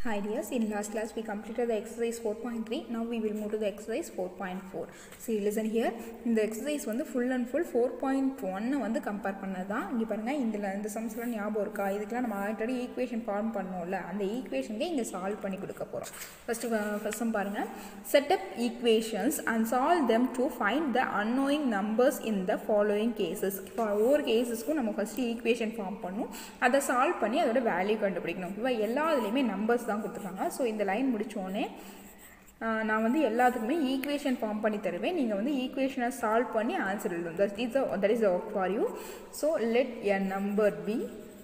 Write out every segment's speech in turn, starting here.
Hi dears, in last class we completed the exercise 4.3. Now we will move to the exercise 4.4. See, listen here. இந்த exercise வந்து full and full 4.1 வந்து compare பண்ணதான் இங்கே பாருங்கள் இதில் இந்த சம்ஸ்லாம் ஞாபகம் இருக்கா இதுக்கெல்லாம் நம்ம ஆல்ரெடி ஈக்குவேஷன் ஃபார்ம் பண்ணோம்ல அந்த ஈக்குவேஷனுக்கே இங்கே சால்வ் பண்ணி கொடுக்க போகிறோம் ஃபஸ்ட்டு ஃபஸ்ட் பாருங்கள் setup equations and solve them to find the unknowing numbers in the following cases ஒவ்வொரு கேசஸ்க்கும் நம்ம ஃபஸ்ட்டு ஈக்குவேஷன் ஃபார்ம் பண்ணும் அதை சால்வ் பண்ணி அதோட வேல்யூ கண்டுபிடிக்கணும் ஓகேவா எல்லா இதுலேயுமே நம்பர்ஸ் தான் கொடுத்துருக்காங்க ஸோ இந்த லைன் முடித்தோடனே நான் வந்து எல்லாத்துக்குமே ஈக்குவேஷன் ஃபார்ம் பண்ணி தருவேன் நீங்கள் வந்து ஈக்குவேஷனை சால்வ் பண்ணி ஆன்சர் எழுதணும் that is that is work for you so let a number B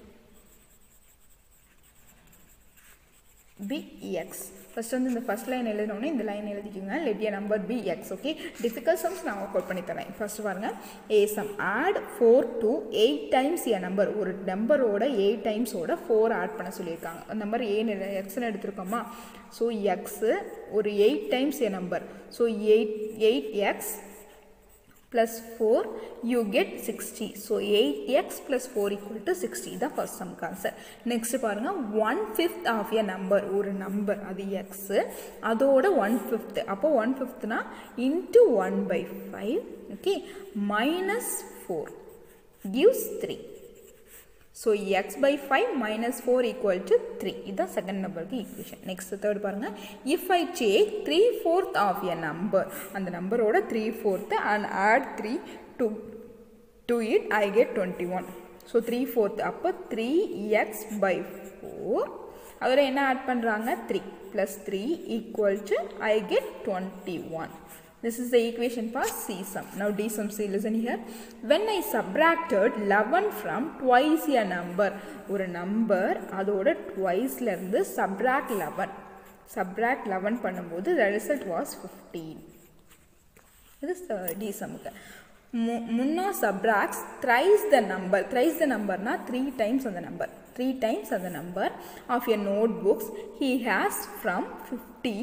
B X first வந்து இந்த ஃபஸ்ட் லைன் எழுதினோடனே இந்த லைன் எழுதிக்கோங்க let A number B X okay difficult sums நான் ஒர்க் அவுட் பண்ணி தரேன் ஃபஸ்ட் பாருங்கள் A sum add four to eight times A number ஒரு நம்பரோட எயிட் டைம்ஸோட ஃபோர் ஆட் பண்ண சொல்லியிருக்காங்க அந்த நம்பர் ஏன்னு எக்ஸ்னு எடுத்திருக்கோமா ஸோ எக்ஸு ஒரு eight times A number so eight eight X plus 4 you get 60 so 8x plus 4 equal to 60 the first sum concept next பாருங்க 1 fifth of a number ஒரு number அது x அதோட 1 fifth அப்போ 1 fifth நா into 1 by 5 okay minus 4 gives 3 so x by 5 minus 4 equal to 3 இதுதான் second number equation next third பாருங்க if I take 3 fourth of a number அந்த நம்பரோட 3 fourth and add 3 to to it I get 21 so 3 fourth அப்போ 3x by 4 அதில் என்ன add பண்ணுறாங்க 3 plus 3 equal to I get 21 This is the equation for C sum. Now D sum C listen here. When I subtracted 11 from twice a number ஒரு number அதோட twiceல இருந்து subtract 11 subtract 11 பண்ணும்போது the result was 15 இது D sumக்கு முன்னா subtracts thrice the number thrice the numberனா three times அந்த number three times அந்த number of a notebooks he has from fifty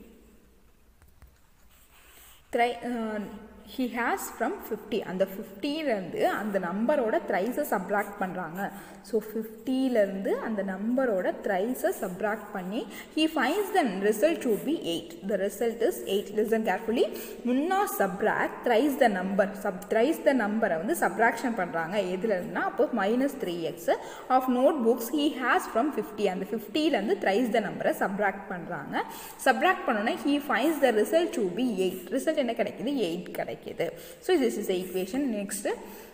thrice he has from fifty அந்த ஃபிஃப்டிலேருந்து அந்த நம்பரோட த்ரைஸை சப்ராக்ட் பண்ணுறாங்க ஸோ ஃபிஃப்டிலேருந்து அந்த நம்பரோட த்ரைஸை சப்ராக்ட் பண்ணி he finds the result to be eight the result is eight listen carefully முன்னா subtract thrice the number sub thrice the நம்பரை வந்து சப்ராக்ஷன் பண்ணுறாங்க எதுலன்னா அப்போ minus three X of notebooks he has from fifty அந்த ஃபிஃப்டிலேருந்து thrice the நம்பரை subtract பண்ணுறாங்க சப்ராக்ட் பண்ணோன்னே he finds the result to be eight result என்ன கிடைக்குது எயிட் கிடைக்குது so this is equation next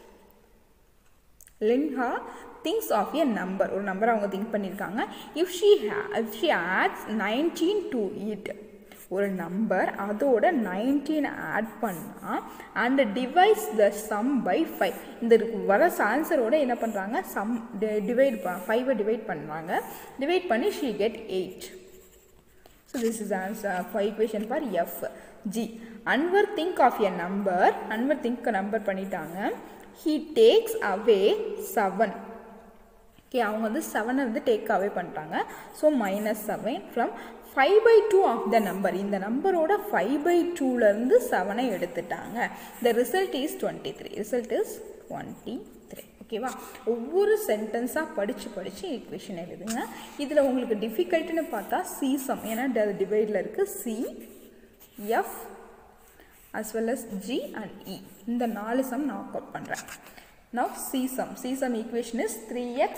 லின்ஹா things of a number ஒரு number அவங்க திங்க் பண்ணியிருக்காங்க if she hey if she adds nineteen to it ஒரு number அதோட nineteen add பண்ணால் and divides the sum by five இந்த வர ஆன்சரோட என்ன பண்ணுறாங்க சம் டிவைட் ஃபைவை டிவைட் பண்ணுறாங்க டிவைட் பண்ணி she get eight so this is answer for equation for F G Anwar think of a number Anwar think number பண்ணிட்டாங்க he takes away seven okay அவங்க வந்து செவனை வந்து டேக் அவே பண்ணிட்டாங்க so minus seven from five by two of the number இந்த நம்பரோட five by டூலேருந்து செவனை எடுத்துட்டாங்க the result is twenty three result is twenty three ஓகேவா ஒவ்வொரு சென்டென்ஸாக படித்து படித்து ஈக்குவேஷன் எழுதுங்க இதில் உங்களுக்கு டிஃபிகல்ட்டுன்னு பார்த்தா சி சம் ஏன்னா டிவைடில் இருக்குது C F as well as G and E. இந்த நாலு சம் நான் ஒர்க் அவுட் பண்ணுறேன் Now C sum. C sum equation is 3x.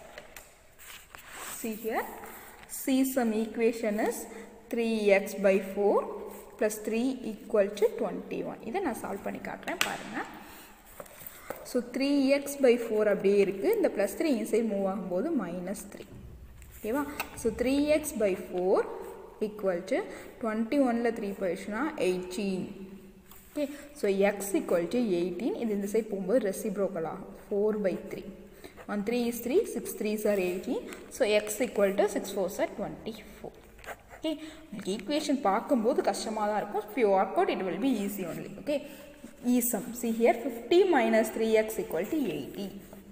See here. C sum equation is 3x by 4 plus 3 equal to 21. இதை நான் solve பண்ணி காட்டுறேன் பாருங்கள் so three X by four அப்படியே இருக்குது இந்த ப்ளஸ் த்ரீ இன்சைட் மூவ் ஆகும்போது மைனஸ் த்ரீ ஓகேவா so three X by four equal to twenty ஒனில் த்ரீ போயிடுச்சுன்னா eighteen okay so X equal to eighteen இது இந்த சைட் போகும்போது ரெசிப்ரோக்கல் ஆகும் four by three one three is three six three சார் eighteen so X equal to six four சார் twenty four okay உங்களுக்கு equation பார்க்கும்போது கஷ்டமாக தான் இருக்கும் if you work out it will be easy only okay E sum see here fifty minus three X equal to eighty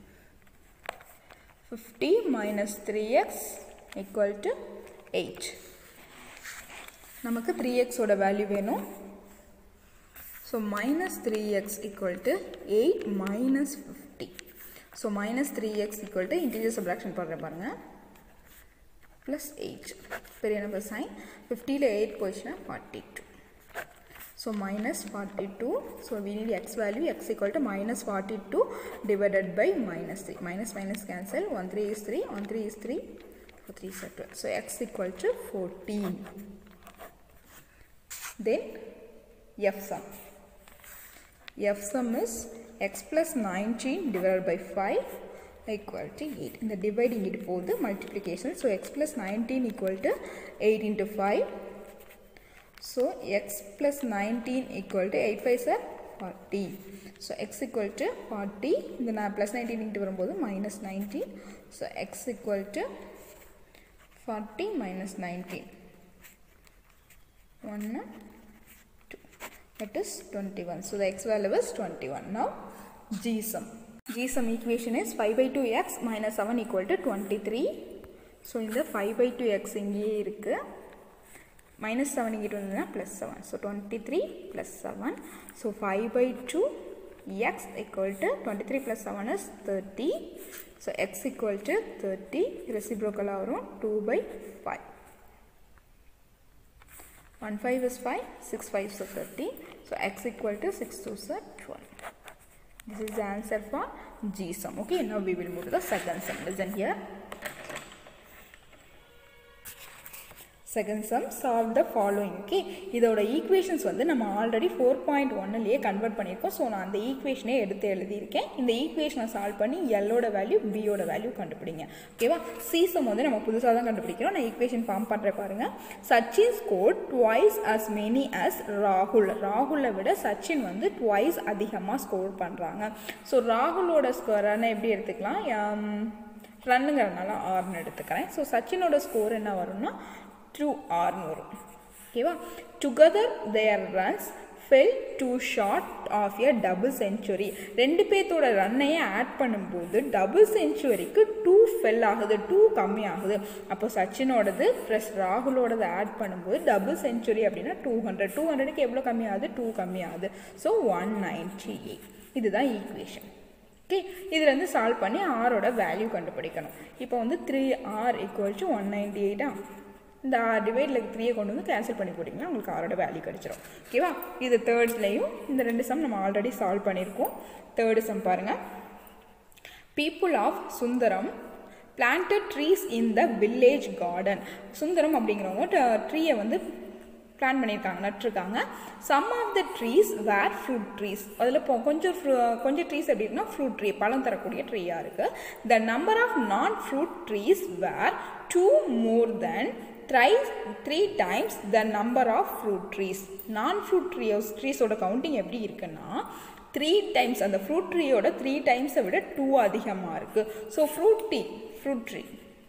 fifty minus three X equal to eight நமக்கு த்ரீ எக்ஸோட value வேணும் So minus 3x equal to 8 minus 50. So minus 3x equal to integer subtraction பண்ணுற பாருங்க plus eight பெரிய number sign ஃபிஃப்டியில் eight போயிடுச்சுன்னா forty two So minus 42. So we need x value x equal to minus 42 divided by minus 3. Minus minus cancel. 1 3 is 3. 1 3 is 3. 4 3 is 12. So x equal to 14. Then f sum. f sum is x plus 19 divided by 5 equal to 8. இந்த dividing it போது multiplication. So x plus 19 equal to 8 into 5. So x plus 19 equal to 8 5 are 40. So x equal to 40. இந்த நான் plus 19 into வரும்போது minus 19. So x equal to 40 minus 19. 1, 2. That is 21. So the x value is 21. Now G sum. G sum equation is 5 by 2x minus 7 equal to 23. So இந்த 5 by 2x இங்கேயே இருக்கு minus seven இங்கிட்டு வந்ததுன்னா plus seven so twenty three plus seven so five by two X equal to twenty three plus seven is thirty so X equal to thirty ரெசிப்ரோக்கலாக வரும் two by five one five is five six five so thirty so X equal to six two சார் twelve This is the answer for G sum. Okay, now we will move to the second sum. Listen here. Second sum solve the following okay இதோட equations வந்து நம்ம already four point ஒன்னுலேயே convert பண்ணியிருக்கோம் so நான் அந்த ஈக்குவேஷனே எடுத்து எழுதியிருக்கேன் இந்த ஈக்குவேஷனை சால்வ் பண்ணி எல்லோட வேல்யூ பியோட வேல்யூ கண்டுபிடிங்க ஓகேவா சீசம் வந்து நம்ம புதுசாக தான் கண்டுபிடிக்கிறோம் நான் ஈக்குவேஷன் ஃபார்ம் பண்ணுற பாருங்க Sachin score twice as many as ராகுல் ராகுலை விட சச்சின் வந்து ட்வைஸ் அதிகமாக ஸ்கோர் பண்ணுறாங்க ஸோ ராகுலோட ஸ்கோரான எப்படி எடுத்துக்கலாம் ரன்னுங்கிறதுனால ஆறுன்னு எடுத்துக்கிறேன் ஸோ சச்சினோட ஸ்கோர் என்ன வரும்னா ட்ரூ ஆர்னு வரும் ஓகேவா together their runs fell two short of a double century ரெண்டு பேர்த்தோட ரன்னையே ஆட் பண்ணும்போது டபுள் செஞ்சுரிக்கு டூ ஃபெல் ஆகுது டூ கம்மி ஆகுது அப்போ சச்சினோடது ப்ளஸ் ராகுலோடது ஆட் பண்ணும்போது டபுள் செஞ்சுரி அப்படின்னா டூ ஹண்ட்ரட் டூ ஹண்ட்ரடுக்கு எவ்வளோ கம்மி ஆகுது டூ கம்மி ஆகுது ஸோ ஒன் நைன்டி எயிட் இதுதான் ஈக்குவேஷன் ஓகே இதுலேருந்து சால்வ் பண்ணி ஆரோட வேல்யூ கண்டுபிடிக்கணும் இப்போ வந்து three R equal to one ninety எயிட்டா இந்த டிவைடில் த்ரீயை கொண்டு வந்து கேன்சல் பண்ணி போட்டிங்கன்னா உங்களுக்கு ஆரோட வேல்யூ கிடச்சிரும் ஓகேவா இது தேர்ட்ஸ்லேயும் இந்த ரெண்டு சம் நம்ம ஆல்ரெடி சால்வ் பண்ணியிருக்கோம் தேர்டு சம் பாருங்கள் people of Sundaram planted trees in the village garden Sundaram அப்படிங்கிறவங்க ட்ரீயை வந்து பிளான் பண்ணியிருக்காங்க நட்டுருக்காங்க sum of the trees were fruit trees அதில் இப்போ கொஞ்சம் கொஞ்சம் ட்ரீஸ் எப்படி இருக்குன்னா ஃப்ரூட் ட்ரீ பழம் தரக்கூடிய ட்ரீயாக இருக்குது the number of non fruit trees were two more than thrice three times the number of fruit trees non fruit trees ட்ரீஸோட கவுண்டிங் எப்படி இருக்குன்னா த்ரீ டைம்ஸ் அந்த ஃப்ரூட் ட்ரீயோட த்ரீ டைம்ஸை விட டூ அதிகமாக இருக்குது so fruit tree fruit tree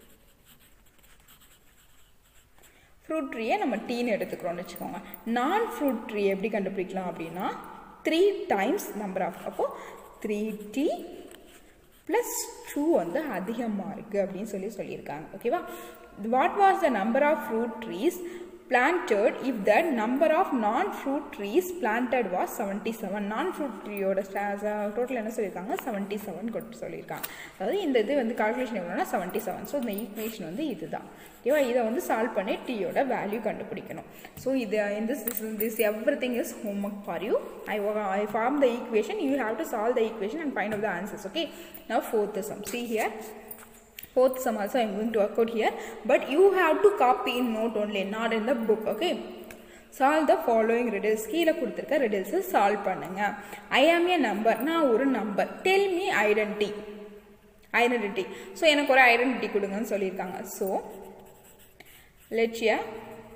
fruit ட்ரீயை நம்ம டீன்னு எடுத்துக்கிறோம்னு வச்சுக்கோங்க நான் ஃப்ரூட் ட்ரீ எப்படி கண்டுபிடிக்கலாம் அப்படின்னா த்ரீ டைம்ஸ் நம்பர் ஆஃப் அப்போது த்ரீ டி ப்ளஸ் டூ வந்து அதிகமாக இருக்குது அப்படின்னு சொல்லி சொல்லியிருக்காங்க ஓகேவா what was the number of fruit trees planted if the number of non-fruit trees planted was 77 non-fruit ட்ரீயோட டோட்டல் என்ன சொல்லியிருக்காங்க 77 கொண்டு சொல்லியிருக்காங்க அதாவது இந்த இது வந்து கால்குலேஷன் எவ்வளோனா 77 ஸோ இந்த ஈக்குவேஷன் வந்து இதுதான் ஓகேவா இதை வந்து சால்வ் பண்ணி டீயோட வேல்யூ கண்டுபிடிக்கணும் ஸோ இது இந்த this this everything is homework for you I I form the equation you have to solve the equation and find of the answers okay now fourth sum see here fourth sum also I am going to work out here but you have to copy in note only not in the book okay solve the following riddles கீழே கொடுத்துருக்க ரிடில்ஸை solve பண்ணுங்க ஐ ஆம் ஏ number நான் ஒரு number tell me ஐடென்டி identity so எனக்கு ஒரு identity கொடுங்கன்னு சொல்லியிருக்காங்க ஸோ லெட்சியா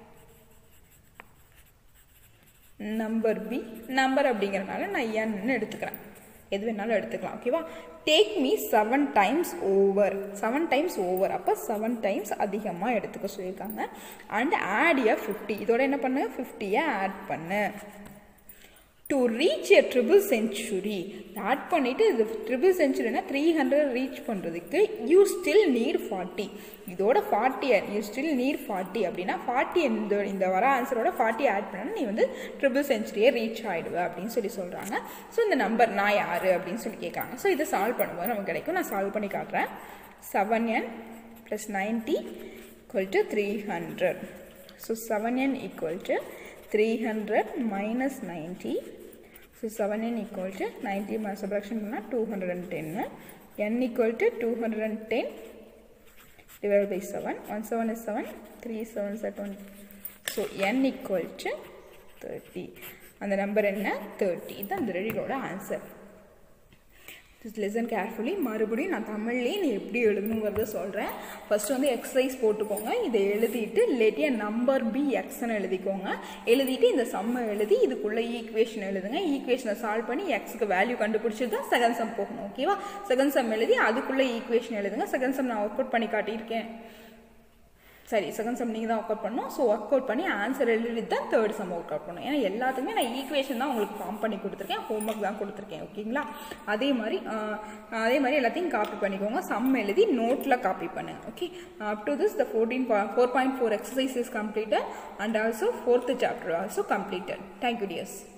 நம்பர் பி நம்பர் அப்படிங்கிறனால நான் என்னு எடுத்துக்கிறேன் எது வேணாலும் எடுத்துக்கலாம் ஓகேவா take me seven times over seven times over அப்போ செவன் டைம்ஸ் அதிகமாக எடுத்துக்க சொல்லியிருக்காங்க அண்ட் ஆட் எ ஃபிஃப்டி இதோட என்ன பண்ணு ஃபிஃப்டியை ஆட் பண்ணு to reach a triple century add பண்ணிவிட்டு இது ட்ரிபிள் செஞ்சுரினா த்ரீ ஹண்ட்ரட் ரீச் பண்ணுறதுக்கு யூ ஸ்டில் நீட் ஃபார்ட்டி இதோட forty you still need forty அப்படின்னா ஃபார்ட்டி இந்த இந்த வர ஆன்சரோட ஃபார்ட்டி ஆட் பண்ணனா நீ வந்து ட்ரிபிள் செஞ்சுரியே ரீச் ஆகிடுவ அப்படின்னு சொல்லி சொல்கிறாங்க ஸோ இந்த நம்பர் நான் யார் அப்படின்னு சொல்லி கேட்குறாங்க ஸோ இதை சால்வ் பண்ணும்போது நமக்கு கிடைக்கும் நான் சால்வ் பண்ணி காட்டுறேன் seven N plus ninety equal to 300. So 7n equal to 300 minus 90. So 7n equal to 90 minus subtraction பண்ணா 210. n equal to 210 divided by 7. 1 7 is 7. 3 7 is 20. So n equal to 30. அந்த number என்ன 30 இது அந்த ரெடியோட ஆன்சர் லிசன் கேர்ஃபுல்லி மறுபடியும் நான் தமிழ்லேயே நீ எப்படி எழுதணுங்கிறத சொல்கிறேன் ஃபஸ்ட்டு வந்து எக்ஸசைஸ் போட்டுக்கோங்க இதை எழுதிட்டு லேட்டியாக நம்பர் பி எக்ஸ்ன்னு எழுதிக்கோங்க எழுதிட்டு இந்த சம்மை எழுதி இதுக்குள்ளே ஈக்குவேஷன் எழுதுங்க ஈக்குவேஷனை சால்வ் பண்ணி எக்ஸுக்கு வேல்யூ கண்டுபிடிச்சி தான் செகண்ட் சம் போகணும் ஓகேவா செகண்ட் சம் எழுதி அதுக்குள்ளே ஈக்குவேஷன் எழுதுங்க செகண்ட் சம் நான் ஒர்க் அவுட் பண்ணி காட்டியிருக்கேன் சரி செகண்ட் சம் நீங்கள் தான் ஒர்க் அவுட் பண்ணணும் ஸோ ஒர்க் அவுட் பண்ணி ஆன்சர் எழுதி தான் தேர்ட் சம் ஒர்க் அவுட் பண்ணணும் ஏன்னா எல்லாத்துக்குமே நான் ஈக்குவேஷன் தான் உங்களுக்கு ஃபார்ம் பண்ணி கொடுத்துருக்கேன் ஹோம்ஒர்க் தான் கொடுத்துருக்கேன் ஓகேங்களா அதே மாதிரி அதே மாதிரி எல்லாத்தையும் காப்பி பண்ணிக்கோங்க சம் எழுதி நோட்டில் காப்பி பண்ணுங்க okay up to this the fourteen four point four exercise is completed and also fourth chapter also completed thank you tears